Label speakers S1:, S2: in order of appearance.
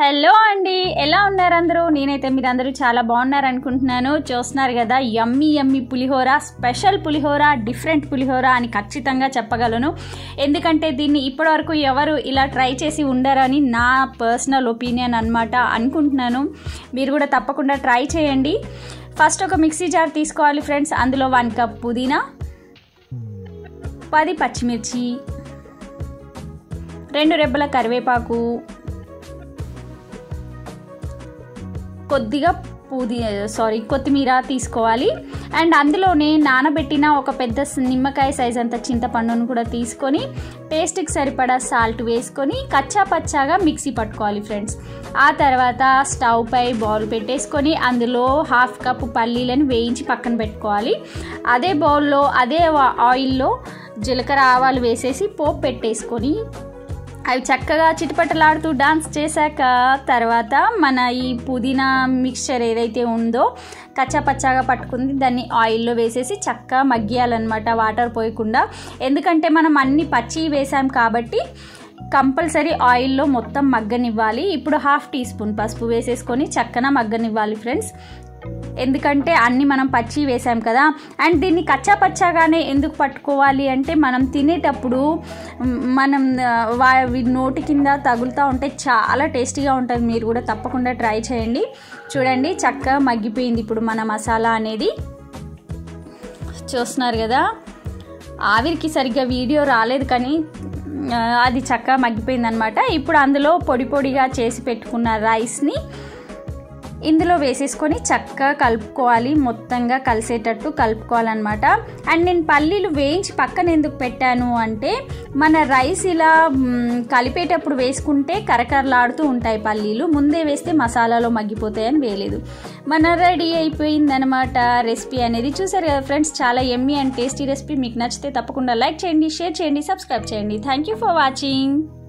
S1: hello అండి ఎలా ఉన్నారు అందరూ నేనైతే మీరు అందరూ చాలా బాగున్నారు అనుకుంటున్నాను చూస్తున్నారు కదా యమ్మీ యమ్మీ పులిహోర స్పెషల్ పులిహోర డిఫరెంట్ పులిహోర అని ఖచ్చితంగా చెప్పగలను ఎందుకంటే దీన్ని ఇప్పటివరకు ఎవరు ఇలా ట్రై చేసి ఉండరని నా పర్సనల్ ఒపీనియన్ అనమాట అనుకుంటున్నాను మీరు కూడా తప్పకుండా ట్రై చేయండి ఫస్ట్ ఒక మిక్సీ జార్ తీసుకోవాలి ఫ్రెండ్స్ అందులో వన్ కప్ పుదీనా పది పచ్చిమిర్చి రెండు రెబ్బల కరివేపాకు కొద్దిగా పుదీ సారీ కొత్తిమీర తీసుకోవాలి అండ్ అందులోనే నానబెట్టిన ఒక పెద్ద నిమ్మకాయ సైజ్ అంత చింతపండును కూడా తీసుకొని టేస్ట్కి సరిపడా సాల్ట్ వేసుకొని కచ్చా పచ్చాగా మిక్సీ పట్టుకోవాలి ఫ్రెండ్స్ ఆ తర్వాత స్టవ్ పై బౌల్ పెట్టేసుకొని అందులో హాఫ్ కప్ పల్లీలను వేయించి పక్కన పెట్టుకోవాలి అదే బౌల్లో అదే ఆయిల్లో జీలకర్ర ఆవాలు వేసేసి పోపు పెట్టేసుకొని అవి చక్కగా చిటపటలాడుతూ డాన్స్ చేశాక తర్వాత మన ఈ పుదీనా మిక్చర్ ఏదైతే ఉందో కచ్చాపచ్చాగా పట్టుకుంది దాన్ని ఆయిల్లో వేసేసి చక్కగా మగ్గియాలన్నమాట వాటర్ పోయకుండా ఎందుకంటే మనం అన్ని పచ్చి వేసాం కాబట్టి కంపల్సరీ ఆయిల్లో మొత్తం మగ్గనివ్వాలి ఇప్పుడు హాఫ్ టీ స్పూన్ పసుపు వేసేసుకొని చక్కన మగ్గనివ్వాలి ఫ్రెండ్స్ ఎందుకంటే అన్ని మనం పచ్చి వేసాం కదా అండ్ దీన్ని కచ్చా పచ్చాగానే ఎందుకు పట్టుకోవాలి అంటే మనం తినేటప్పుడు మనం వా నోటి కింద తగులుతూ ఉంటే చాలా టేస్టీగా ఉంటుంది మీరు కూడా తప్పకుండా ట్రై చేయండి చూడండి చక్కగా మగ్గిపోయింది ఇప్పుడు మన మసాలా అనేది చూస్తున్నారు కదా ఆవిరికి సరిగ్గా వీడియో రాలేదు కానీ అది చక్కగా మగ్గిపోయింది అనమాట ఇప్పుడు అందులో పొడి పొడిగా చేసి పెట్టుకున్న రైస్ని ఇందులో వేసేసుకొని చక్కగా కలుపుకోవాలి మొత్తంగా కలిసేటట్టు కలుపుకోవాలన్నమాట అండ్ నేను పల్లీలు వేయించి పక్కన ఎందుకు పెట్టాను అంటే మన రైస్ ఇలా కలిపేటప్పుడు వేసుకుంటే కరకరలాడుతూ ఉంటాయి పల్లీలు ముందే వేస్తే మసాలాలో మగ్గిపోతాయని వేయలేదు మన రెడీ అయిపోయిందనమాట రెసిపీ అనేది చూసారు కదా ఫ్రెండ్స్ చాలా ఎమ్మీ అండ్ టేస్టీ రెసిపీ మీకు నచ్చితే తప్పకుండా లైక్ చేయండి షేర్ చేయండి సబ్స్క్రైబ్ చేయండి థ్యాంక్ యూ ఫర్ వాచింగ్